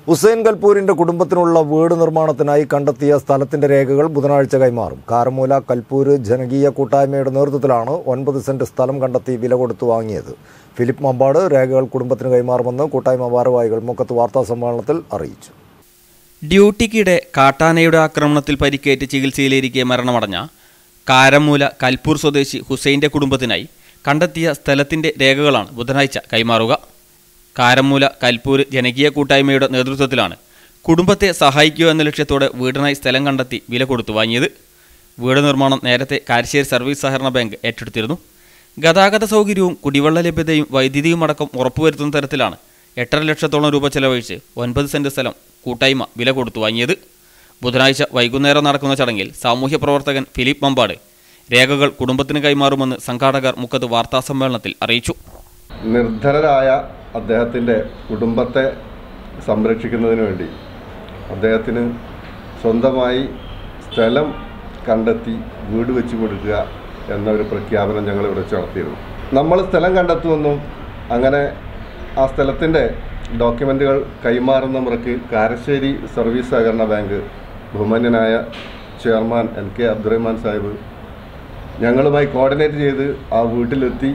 ഹുസൈൻ കൽപൂരിന്റെ കുടുംബത്തിനുള്ള വീട് നിർമ്മാണത്തിനായി കണ്ടെത്തിയ സ്ഥലത്തിന്റെ രേഖകൾ ബുധനാഴ്ച കൈമാറും കാരമൂല കൽപൂര് ജനകീയ കൂട്ടായ്മയുടെ നേതൃത്വത്തിലാണ് ഒൻപത് സെന്റ് സ്ഥലം കണ്ടെത്തി വില കൊടുത്തു വാങ്ങിയത് ഫിലിപ്പ് മമ്പാട് രേഖകൾ കുടുംബത്തിന് കൈമാറുമെന്ന് കൂട്ടായ്മ ഭാരവാഹികൾ മുക്കത്ത് വാർത്താ സമ്മേളനത്തിൽ അറിയിച്ചു ഡ്യൂട്ടിക്കിടെ കാട്ടാനയുടെ ആക്രമണത്തിൽ പരിക്കേറ്റ് ചികിത്സയിലിരിക്കെ മരണമടഞ്ഞ കാരമൂല കൽപ്പൂർ സ്വദേശി ഹുസൈൻ്റെ കുടുംബത്തിനായി കണ്ടെത്തിയ സ്ഥലത്തിൻ്റെ രേഖകളാണ് ബുധനാഴ്ച കൈമാറുക കാരമൂല കൽപ്പൂർ ജനകീയ കൂട്ടായ്മയുടെ നേതൃത്വത്തിലാണ് കുടുംബത്തെ സഹായിക്കുക എന്ന ലക്ഷ്യത്തോടെ വീടിനായി സ്ഥലം കണ്ടെത്തി വില കൊടുത്തു വാങ്ങിയത് വീട് നിർമ്മാണം നേരത്തെ കാരശ്ശേരി സർവീസ് സഹകരണ ബാങ്ക് ഏറ്റെടുത്തിരുന്നു ഗതാഗത സൗകര്യവും കുടിവെള്ള ലഭ്യതയും വൈദ്യുതിയും അടക്കം ഉറപ്പുവരുത്തുന്ന തരത്തിലാണ് എട്ടര ലക്ഷത്തോളം രൂപ ചെലവഴിച്ച് ഒൻപത് സെന്റ് സ്ഥലം കൂട്ടായ്മ വില കൊടുത്തു വാങ്ങിയത് ബുധനാഴ്ച വൈകുന്നേരം നടക്കുന്ന ചടങ്ങിൽ സാമൂഹ്യ പ്രവർത്തകൻ ഫിലിപ്പ് മമ്പാട് രേഖകൾ കുടുംബത്തിന് കൈമാറുമെന്ന് സംഘാടകർ മുക്കത്ത് വാർത്താസമ്മേളനത്തിൽ അറിയിച്ചു നിർധനരായ അദ്ദേഹത്തിൻ്റെ കുടുംബത്തെ സംരക്ഷിക്കുന്നതിന് വേണ്ടി അദ്ദേഹത്തിന് സ്വന്തമായി സ്ഥലം കണ്ടെത്തി വീട് വെച്ച് കൊടുക്കുക എന്ന ഒരു പ്രഖ്യാപനം ഞങ്ങൾ ഇവിടെ വെച്ച് നടത്തിയിരുന്നു നമ്മൾ സ്ഥലം കണ്ടെത്തുമെന്നും അങ്ങനെ ആ സ്ഥലത്തിൻ്റെ ഡോക്യുമെൻറ്റുകൾ കൈമാറുന്ന മുറയ്ക്ക് കാരശ്ശേരി സർവീസ് സഹകരണ ബാങ്ക് ബഹുമാന്യനായ chairman N K Abdurahman Sahib ഞങ്ങളുമായി കോർഡിനേറ്റ് ചെയ്ത് ആ വീട്ടിലെത്തി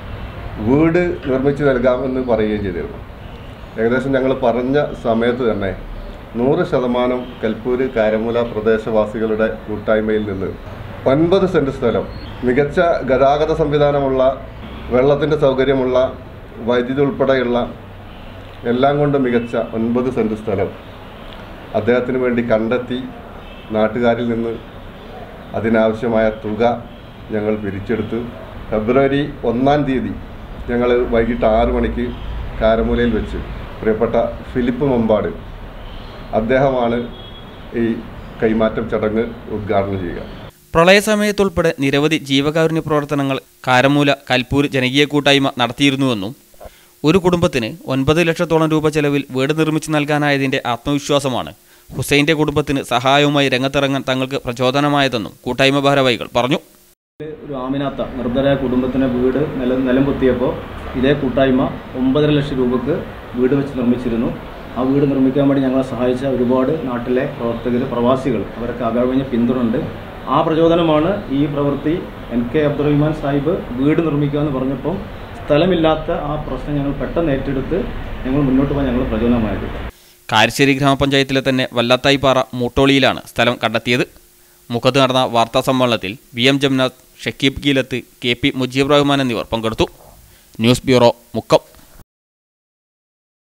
വീട് നിർമ്മിച്ച് നൽകാമെന്ന് പറയുകയും ചെയ്തിരുന്നു ഏകദേശം ഞങ്ങൾ പറഞ്ഞ സമയത്ത് തന്നെ നൂറ് ശതമാനം കൽപ്പൂര് കാരമൂല പ്രദേശവാസികളുടെ കൂട്ടായ്മയിൽ നിന്ന് ഒൻപത് സെൻറ്റ് സ്ഥലം മികച്ച ഗതാഗത സംവിധാനമുള്ള വെള്ളത്തിൻ്റെ സൗകര്യമുള്ള വൈദ്യുതി ഉൾപ്പെടെയുള്ള എല്ലാം കൊണ്ട് മികച്ച ഒൻപത് സെൻറ്റ് സ്ഥലം അദ്ദേഹത്തിന് വേണ്ടി കണ്ടെത്തി നാട്ടുകാരിൽ നിന്ന് അതിനാവശ്യമായ തുക ഞങ്ങൾ പിരിച്ചെടുത്ത് ഫെബ്രുവരി ഒന്നാം തീയതി ഞങ്ങൾ വൈകിട്ട് ആറ് മണിക്ക് കാരമൂലയിൽ വെച്ച് പ്രിയപ്പെട്ട ഫിലിപ്പ് മമ്പാട് അദ്ദേഹമാണ് ഈ കൈമാറ്റം ചടങ്ങ് ഉദ്ഘാടനം ചെയ്യുക പ്രളയസമയത്തുൾപ്പെടെ നിരവധി ജീവകാരുണ്യ പ്രവർത്തനങ്ങൾ കാരമൂല കൽപ്പൂർ ജനകീയ കൂട്ടായ്മ നടത്തിയിരുന്നുവെന്നും ഒരു കുടുംബത്തിന് ഒൻപത് ലക്ഷത്തോളം രൂപ ചെലവിൽ വീട് നിർമ്മിച്ചു നൽകാനായതിൻ്റെ ആത്മവിശ്വാസമാണ് ഹുസൈൻ്റെ കുടുംബത്തിന് സഹായവുമായി രംഗത്തിറങ്ങാൻ തങ്ങൾക്ക് പ്രചോദനമായതെന്നും കൂട്ടായ്മ ഭാരവാഹികൾ പറഞ്ഞു ഒരു ആമിനാത്ത നിർദ്ധരായ കുടുംബത്തിന് വീട് നില നിലം പൊത്തിയപ്പോൾ ഇതേ കൂട്ടായ്മ ഒമ്പതര ലക്ഷം രൂപക്ക് വീട് വെച്ച് നിർമ്മിച്ചിരുന്നു ആ വീട് നിർമ്മിക്കാൻ വേണ്ടി ഞങ്ങളെ സഹായിച്ച ഒരുപാട് നാട്ടിലെ പ്രവർത്തകർ പ്രവാസികൾ അവരൊക്കെ അകഴിഞ്ഞ പിന്തുണയുണ്ട് ആ പ്രചോദനമാണ് ഈ പ്രവൃത്തി എൻ കെ അബ്ദുറഹ്മാൻ സാഹിബ് വീട് നിർമ്മിക്കുക എന്ന് പറഞ്ഞപ്പം സ്ഥലമില്ലാത്ത ആ പ്രശ്നം ഞങ്ങൾ പെട്ടെന്ന് ഏറ്റെടുത്ത് ഞങ്ങൾ മുന്നോട്ട് പോകാൻ ഞങ്ങൾ പ്രചോദനമായത് കാരശ്ശേരി ഗ്രാമപഞ്ചായത്തിലെ തന്നെ വല്ലത്തായിപ്പാറ മൂട്ടോളിയിലാണ് സ്ഥലം കണ്ടെത്തിയത് മുഖത്ത് നടന്ന വാർത്താ സമ്മേളനത്തിൽ V M Jamnath Shakeeb Geelath K P Mujeeb Rahman എന്നിവർ പങ്കെടുത്തു ന്യൂസ് ബ്യൂറോ മുക്കം